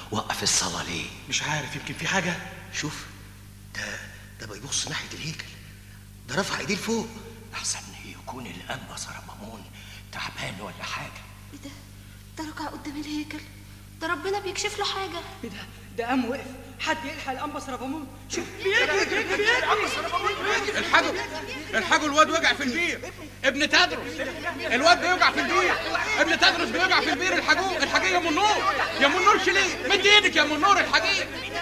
وقف الصلاة ليه مش عارف يمكن في حاجة شوف ده ده بيبص ناحية الهيكل ده رفع ايديه لفوق احسن يكون الانبا صرمامون تعبان ولا حاجه ايه ده ده ركع قدام الهيكل ده ربنا بيكشف له حاجه ايه ده ده قام وقف حد يلحق الانبا سربامون شوف الحاجوا الحاجوا الواد وقع في البير ابن تدرس الواد بيوقع في البير ابن تدرس بيوقع في البير الحاجوه الحاجيه يا منور يا منور شيليه مد ايدك يا منور الحاجيه